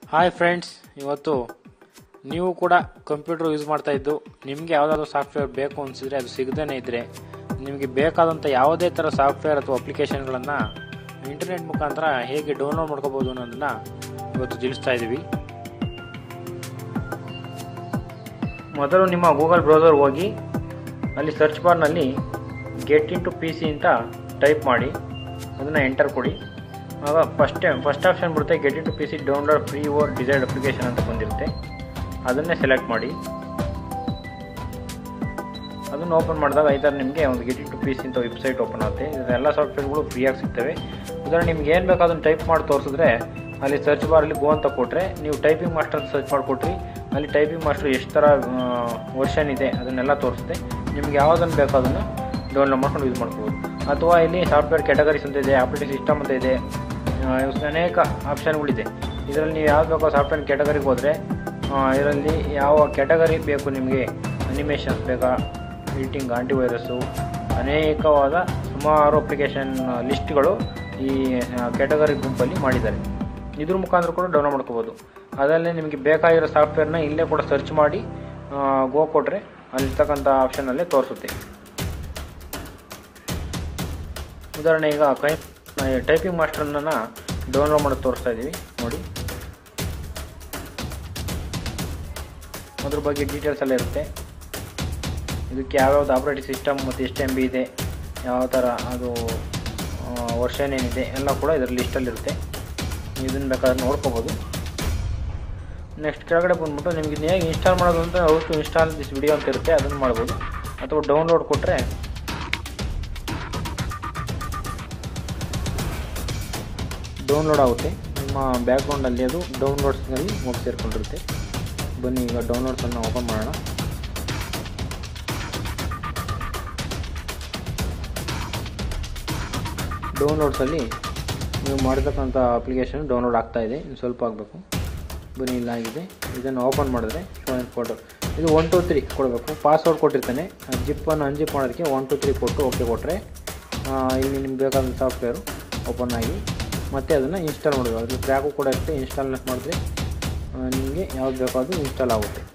hi friends ಇವತ್ತು ನೀವು ಕೂಡ ಕಂಪ್ಯೂಟರ್ ಯೂಸ್ ಮಾಡ್ತಾ ಇದ್ದು ನಿಮಗೆ ಯಾವುದಾದ್ರೂ ಸಾಫ್ಟ್ವೇರ್ ಬೇಕು ಅನಿಸಿದ್ರೆ ಅದು ಸಿಗದೇ ಇದ್ದರೆ ನಿಮಗೆ ಬೇಕಾದಂಥ ಯಾವುದೇ ಥರ ಸಾಫ್ಟ್ವೇರ್ ಅಥವಾ ಅಪ್ಲಿಕೇಶನ್ಗಳನ್ನು ಇಂಟರ್ನೆಟ್ ಮುಖಾಂತರ ಹೇಗೆ ಡೌನ್ಲೋಡ್ ಮಾಡ್ಕೋಬೋದು ಅನ್ನೋದನ್ನು ಇವತ್ತು ತಿಳಿಸ್ತಾ ಇದ್ದೀವಿ ಮೊದಲು ನಿಮ್ಮ ಗೂಗಲ್ ಬ್ರೌಸರ್ ಹೋಗಿ ಅಲ್ಲಿ ಸರ್ಚ್ ಬಾರ್ನಲ್ಲಿ get into P C ಅಂತ ಟೈಪ್ ಮಾಡಿ ಅದನ್ನು ಎಂಟರ್ ಕೊಡಿ ಆಗ ಫಸ್ಟ್ ಟೈಮ್ ಫಸ್ಟ್ ಆಪ್ಷನ್ ಬರುತ್ತೆ get into P C download free or desired application ಅಂತ ಬಂದಿರುತ್ತೆ ಅದನ್ನೇ ಸೆಲೆಕ್ಟ್ ಮಾಡಿ ಅದನ್ನು ಓಪನ್ ಮಾಡಿದಾಗ ಈ ಥರ ನಿಮಗೆ ಒಂದು get into P C ಅಂತ ವೆಬ್ಸೈಟ್ ಓಪನ್ ಆಗುತ್ತೆ ಇದೆಲ್ಲ ಸಾಫ್ಟ್ವೇರ್ಗಳು ಫ್ರೀಯಾಗಿ ಸಿಗ್ತವೆ ಉದಾಹರಣೆ ನಿಮ್ಗೆ ಏನು ಬೇಕು ಅದನ್ನು ಟೈಪ್ ಮಾಡಿ ತೋರಿಸಿದ್ರೆ ಅಲ್ಲಿ ಸರ್ಚ್ ಬಾರಲ್ಲಿ ಗೋ ಅಂತ ಕೊಟ್ಟರೆ ನೀವು ಟೈಪಿಂಗ್ ಮಾಸ್ಟರ್ ಅಂತ ಸರ್ಚ್ ಮಾಡಿಕೊಟ್ರಿ ಅಲ್ಲಿ ಟೈಪಿಂಗ್ ಮಾಸ್ಟರ್ ಎಷ್ಟು ಥರ ವರ್ಷನ್ ಇದೆ ಅದನ್ನೆಲ್ಲ ತೋರಿಸುತ್ತೆ ನಿಮ್ಗೆ ಯಾವುದನ್ನು ಬೇಕೋ ಅದನ್ನು ಡೌನ್ಲೋಡ್ ಮಾಡ್ಕೊಂಡು ಯೂಸ್ ಮಾಡ್ಬೋದು ಅಥವಾ ಇಲ್ಲಿ ಸಾಫ್ಟ್ವೇರ್ ಕ್ಯಾಟಗರೀಸ್ ಅಂತ ಇದೆ ಆಪ್ರೇಟಿಂಗ್ ಸಿಸ್ಟಮ್ ಅಂತ ಇದೆ ಆ, ಇವ್ಸ್ ಅನೇಕ ಆಪ್ಷನ್ಗಳಿದೆ ಇದರಲ್ಲಿ ನೀವು ಯಾವ್ದು ಬೇಕೋ ಸಾಫ್ಟ್ವೇರ್ ಕ್ಯಾಟಗರಿಗೆ ಹೋದರೆ ಇದರಲ್ಲಿ ಯಾವ ಕ್ಯಾಟಗರಿ ಬೇಕು ನಿಮಗೆ ಅನಿಮೇಷನ್ಸ್ ಬೇಕಾ ಎಡಿಟಿಂಗ್ ಆಂಟಿವೈರಸ್ಸು ಅನೇಕವಾದ ಸುಮಾರು ಅಪ್ಲಿಕೇಶನ್ ಲಿಸ್ಟ್ಗಳು ಈ ಕ್ಯಾಟಗರಿ ಗುಂಪಲ್ಲಿ ಮಾಡಿದ್ದಾರೆ ಇದ್ರ ಮುಖಾಂತರ ಕೂಡ ಡೌನ್ಲೋಡ್ ಮಾಡ್ಕೋಬೋದು ಅದಲ್ಲೇ ನಿಮಗೆ ಬೇಕಾಗಿರೋ ಸಾಫ್ಟ್ವೇರ್ನ ಇಲ್ಲೇ ಕೂಡ ಸರ್ಚ್ ಮಾಡಿ ಗೋ ಕೊಟ್ಟರೆ ಅಲ್ಲಿರ್ತಕ್ಕಂಥ ಆಪ್ಷನಲ್ಲೇ ತೋರಿಸುತ್ತೆ ಉದಾಹರಣೆ ಈಗ ಕೈ ಟೈಪಿಂಗ್ ಮಾಸ್ಟರ್ನ ಡೌನ್ಲೋಡ್ ಮಾಡೋದು ತೋರಿಸ್ತಾ ಇದ್ದೀವಿ ನೋಡಿ ಅದ್ರ ಬಗ್ಗೆ ಡೀಟೇಲ್ಸ್ ಎಲ್ಲ ಇರುತ್ತೆ ಇದಕ್ಕೆ ಯಾವ್ಯಾವ್ದು ಆಪ್ರೇಟಿಂಗ್ ಸಿಸ್ಟಮ್ ಮತ್ತು ಎಷ್ಟು ಎಮ್ ಬಿ ಇದೆ ಯಾವ ಥರ ಅದು ವರ್ಷನ್ ಏನಿದೆ ಎಲ್ಲ ಕೂಡ ಇದರ ಲಿಸ್ಟಲ್ಲಿರುತ್ತೆ ಇದನ್ನು ಬೇಕಾದ್ರೆ ನೋಡ್ಕೋಬೋದು ನೆಕ್ಸ್ಟ್ ಕೆಳಗಡೆ ಬಂದ್ಬಿಟ್ಟು ನಿಮಗೆ ಇದು ಹೇಗೆ ಇನ್ಸ್ಟಾಲ್ ಮಾಡೋದು ಅಂತ how to install this video ಅಂತ ಇರುತ್ತೆ ಅದನ್ನು ಮಾಡ್ಬೋದು ಅಥವಾ ಡೌನ್ಲೋಡ್ ಕೊಟ್ಟರೆ ಡೌನ್ಲೋಡ್ ಆಗುತ್ತೆ ನಿಮ್ಮ ಬ್ಯಾಕ್ಗ್ರೌಂಡಲ್ಲಿ ಅದು ಡೌನ್ಲೋಡ್ಸ್ನಲ್ಲಿ ಹೋಗಿ ಸೇರಿಕೊಂಡಿರುತ್ತೆ ಬನ್ನಿ ಈಗ ಡೌನ್ಲೋಡ್ಸನ್ನು ಓಪನ್ ಮಾಡೋಣ ಡೌನ್ಲೋಡ್ಸಲ್ಲಿ ನೀವು ಮಾಡಿರ್ತಕ್ಕಂಥ ಅಪ್ಲಿಕೇಶನ್ ಡೌನ್ಲೋಡ್ ಆಗ್ತಾ ಇದೆ ಇನ್ನು ಸ್ವಲ್ಪ ಆಗಬೇಕು ಬನ್ನಿ ಇಲ್ಲ ಆಗಿದೆ ಇದನ್ನು ಓಪನ್ ಮಾಡಿದ್ರೆ ಶೋ ಫೋಟೋ ಇದು ಒನ್ ಟು ತ್ರೀ ಕೊಡಬೇಕು ಪಾಸ್ವರ್ಡ್ ಕೊಟ್ಟಿರ್ತಾನೆ ಜಿಪ್ಪನ್ನು ಅನ್ಜಿಪ್ ಮಾಡೋದಕ್ಕೆ ಒನ್ ಟು ತ್ರೀ ಕೊಟ್ಟು ಓಕೆ ಕೊಟ್ಟರೆ ಇಲ್ಲಿ ನಿಮ್ಗೆ ಬೇಕಾದ ಸಾಫ್ಟ್ವೇರು ಓಪನ್ ಆಗಿ ಮತ್ತೆ ಅದನ್ನು ಇನ್ಸ್ಟಾಲ್ ಮಾಡಬೇಕು ಅದ್ರ ಟ್ರ್ಯಾಕು ಕೂಡ ಇರುತ್ತೆ ಇನ್ಸ್ಟಾಲ್ ಮಾಡಿದ್ರೆ ನಿಮಗೆ ಯಾವ್ದು ಬೇಕೋ ಅದು ಇನ್ಸ್ಟಾಲ್ ಆಗುತ್ತೆ